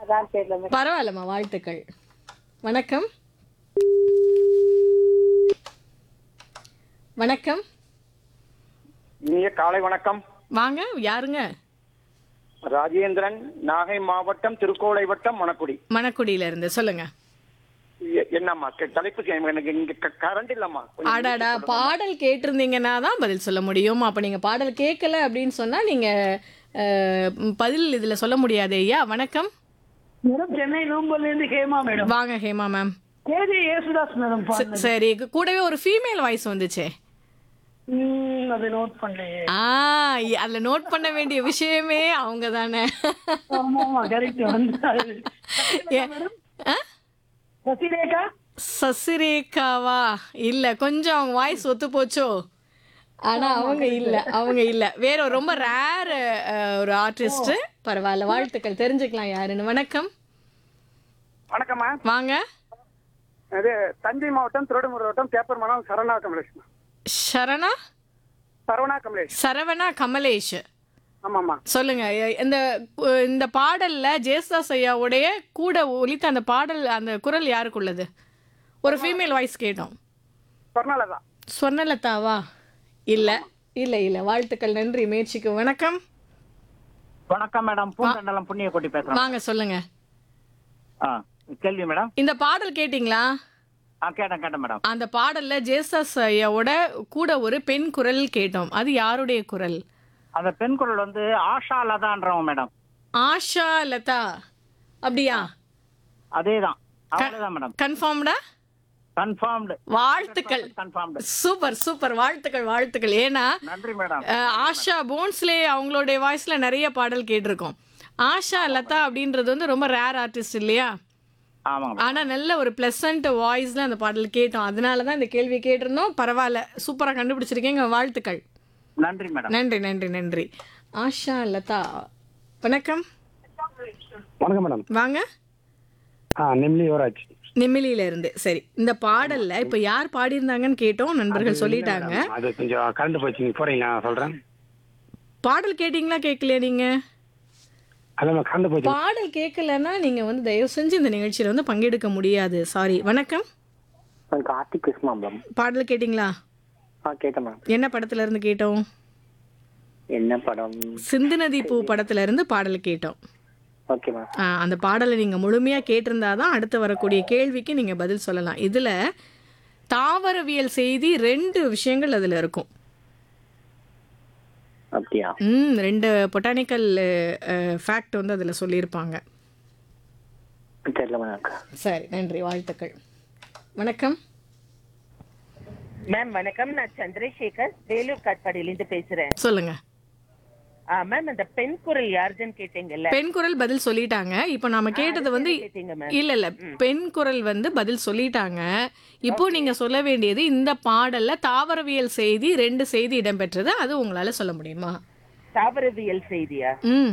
அதான் தெரியல மேடம் பரவாயில்லம்மா வாழ்த்துக்கள் வணக்கம் வணக்கம் இனிய காலை வணக்கம் வாங்க யாருங்க ராஜேந்திரன் நாகை மாவட்டம் திருக்கோளை வட்டம் மணக்குடி மணக்குடியில இருந்து சொல்லுங்க எ- என்னம்மா க- தலைப்பு கே- எனக்கு இங்க க- கரண்ட் இல்லம்மா கொஞ்சம் அடாடா பாடல் கேட்டிருந்தீங்கன்னா தான் பதில் சொல்ல முடியும் அப்ப நீங்க பாடல் கேட்கல அப்படின்னு சொன்னா நீங்க அஹ், பதில் இதுல சொல்ல முடியாது ஐயா வணக்கம் மேடம் சென்னை நூம்பல்ல இருந்து ஹேமா மேடம் வாங்க Hema ma'am K J Yesudas madam ச- சரி கூடவே ஒரு ஃபீமேல் வாய்ஸ் வந்துச்சே ம், அது நோட் பண்ணலையே ஆ இ- அதுல நோட் பண்ண வேண்டிய விஷயமே அவங்க தானே ஆமா ஆமா கரெக்ட் வந்து அது. சசிரேகா சசிரேகாவா இல்ல கொஞ்சம் அவங்க வாய்ஸ் ஒத்து போச்சோ ஆனா அவங்க இல்ல அவங்க இல்ல வேற ஒரு ரொம்ப ரேர் ஒரு ஆர்டிஸ்ட் பரவாயில்ல வாழ்த்துக்கள் தெரிஞ்சுக்கலாம் யாருன்னு வணக்கம் வணக்கம்மா வாங்க இது தஞ்சை மாவட்டம் திருவண்ணாமலை மாவட்டம் பேப்பர் மனம் சரவணா கமலேஷ் சரணா சரவணா கமலேஷ் சரவணா கமலேஷ் ஆமாம்மா சொல்லுங்க எ- இந்த கு- இந்த பாடல்ல ஜேசுதாஸ் ஐயாவுடைய கூட ஒலித்த அந்த பாடல் அந்த குரல் யாருக்குள்ளது ஒரு ஃபீமேல் வாய்ஸ் கேட்டோம் சொர்ணலதா சொர்ணலதாவா இல்ல இல்ல இல்ல வாழ்த்துக்கள் நன்றி முயற்சிக்கு வணக்கம் வணக்கம் மேடம் பூந்தண்டலம் புண்ணிய கொட்டி பேசுறேன் வாங்க சொல்லுங்க ஆ கேள்வி மேடம் இந்த பாடல் கேட்டிங்களா ஆ கேட்டேன் கேட்டேன் மேடம் அந்த பாடல்ல ஜேசஸ் ஐயாவோட கூட ஒரு பெண் குரல் கேட்டோம் அது யாருடைய குரல் அந்த பெண் குரல் வந்து ஆஷா லதான்றவங்க மேடம் ஆஷா லதா அப்படியா அதேதான் அவ்வளவுதான் மேடம் கன்ஃபார்ம்டா கன்ஃபார்ம்டு வாழ்த்துக்கள் கன்ஃபார்ம்டு சூப்பர் சூப்பர் வாழ்த்துக்கள் வாழ்த்துக்கள் ஏன்னா நன்றி மேடம் அஹ், ஆஷா போன்ஸ்லே அவங்களுடைய வாய்ஸ்ல நிறைய பாடல் கேட்டிருக்கோம் ஆஷா லதா அப்படின்றது வந்து ரொம்ப ரேர் ஆர்டிஸ்ட் இல்லையா ஆமாங்க மேடம் ஆனா நல்ல ஒரு பிளசன்ட் வாய்ஸ்ல அந்த பாடல் கேட்டோம் அதனால தான் இந்த கேள்வி கேட்டிருந்தோம் பரவாயில்ல சூப்பரா கண்டுபிடிச்சிருக்கீங்க வாழ்த்துக்கள் நன்றி மேடம் நன்றி நன்றி நன்றி ஆஷா லதா வணக்கம் வணக்கம் மேடம் வாங்க ஆ நெம்லி யுவராஜ் நெமிலியில இருந்து சரி இந்த பாடல்ல இப்ப யார் பாடியிருந்தாங்கன்னு கேட்டோம் நண்பர்கள் சொல்லிட்டாங்க அது கொஞ்சம் கரண்ட் போச்சு நீங்க போறீங்க நான் சொல்றேன் பாடல் கேட்டீங்களா கேட்கலையா நீங்க அதான் கரண்ட் போச்சு பாடல் கேட்கலன்னா நீங்க வந்து தயவு செஞ்சு இந்த நிகழ்ச்சியில வந்து பங்கெடுக்க முடியாது சாரி வணக்கம் கார்த்திக் கிருஷ்ணா மேம் பாடல் கேட்டிங்களா ஆ கேட்டேன் மேம் என்ன படத்துல இருந்து கேட்டோம் என்ன படம் சிந்து நதி பூ படத்துல இருந்து பாடல் கேட்டோம் ஓகே மேம் ஆ, அந்த பாடலை நீங்க முழுமையா கேட்டிருந்தா தான் அடுத்து வரக்கூடிய கேள்விக்கு நீங்க பதில் சொல்லலாம் இதுல தாவரவியல் செய்தி ரெண்டு விஷயங்கள் அதுல இருக்கும் அப்படியா ம் ரெண்டு பொட்டானிக்கல் ஃபேக்ட் வந்து அதுல சொல்லியிருப்பாங்க தெரியல மேம் சரி நன்றி வாழ்த்துக்கள் வணக்கம் மேம் வணக்கம் நான் சந்திரசேகர் வேலூர் காட்பாடியிலிருந்து பேசுறேன் சொல்லுங்க ஆ மேம் அந்த பெண் குரல் யாருதுன்னு கேட்டீங்கல்ல பெண் குரல் பதில் சொல்லிட்டாங்க இப்போ நாம கேட்டது வந்து கேட்டீங்க மேம் இல்ல இல்ல பெண் குரல் வந்து பதில் சொல்லிட்டாங்க இப்போ நீங்க சொல்ல வேண்டியது இந்த பாடல்ல தாவரவியல் செய்தி ரெண்டு செய்தி இடம்பெற்றது அது உங்களால சொல்ல முடியுமா தாவரவியல் செய்தியா ம்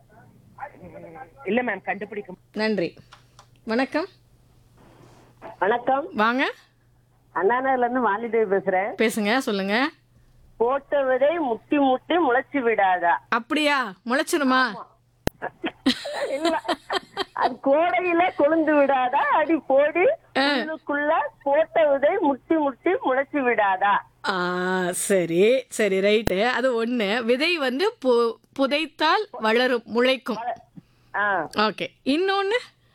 இல்ல மேம் கண்டுபிடிக்க நன்றி வணக்கம் வணக்கம் வாங்க அண்ணாநகர்ல இருந்து மாலிதேவி பேசுறேன் பேசுங்க சொல்லுங்க போட்ட விதை முட்டி முட்டி முளைச்சு விடாதா அப்படியா முளைச்சிருமா இல்ல அது கோடையில கொழுந்து விடாதா அடி போடி உள்ளுக்குள்ள போட்ட விதை முட்டி முட்டி முளைச்சு விடாதா ஆ சரி சரி ரைட்டு அது ஒண்ணு விதை வந்து பு- புதைத்தால் வளரும் முளைக்கும் ஆ ஓகே இன்னொன்னு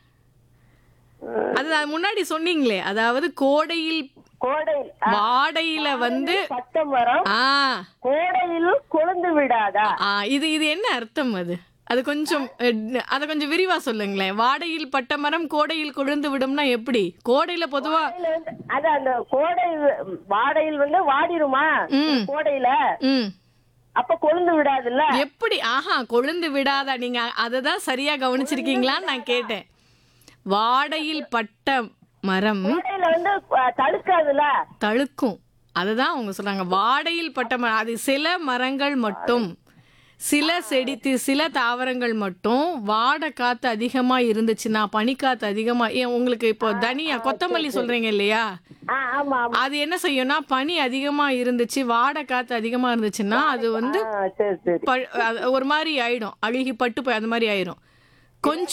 அது அது முன்னாடி சொன்னீங்களே அதாவது கோடையில் கோடையில் ஆ, வாடையில வந்து பட்டை மரம் ஆ கோடையில் கொழுந்து விடாதா ஆ இது இது என்ன அர்த்தம் அது அது கொஞ்சம் அஹ், அதை கொஞ்சம் விரிவா சொல்லுங்களேன் வாடையில் பட்ட மரம் கோடையில் கொழுந்து விடும்னா எப்படி கோடையில பொதுவா கோடையில வந்து அது அந்த கோடை வாடையில் வந்து வாடிருமா ம். கோடையில ம் அப்ப கொழுந்து விடாதுல்ல எப்படி ஆஹா கொழுந்து விடாதா நீங்க அதை தான் சரியா கவனிச்சிருக்கீங்களான்னு நான் கேட்டேன் வாடையில் பட்ட மரம் கோடையில வந்து அஹ், தடுக்காதுல்ல தழுக்கும் அதுதான் அவங்க சொல்றாங்க வாடையில் பட்ட மரம் அது சில மரங்கள் மட்டும் சில செடி தி- சில தாவரங்கள் மட்டும் வாடை காத்து அதிகமா இருந்துச்சுன்னா பனிக்காத்து அதிகமா ஏன் உங்களுக்கு இப்போ தனியா கொத்தமல்லி சொல்றீங்க இல்லையா ஆ, ஆமா ஆமா அது என்ன செய்யும்னா பனி அதிகமா இருந்துச்சு வாடை காத்து அதிகமா இருந்துச்சுன்னா அது வந்து ஆ, சரி சரி ப- அது ஒரு மாதிரி ஆயிடும் அழுகி பட்டு போய் அந்த மாதிரி ஆயிடும் கொஞ்சம்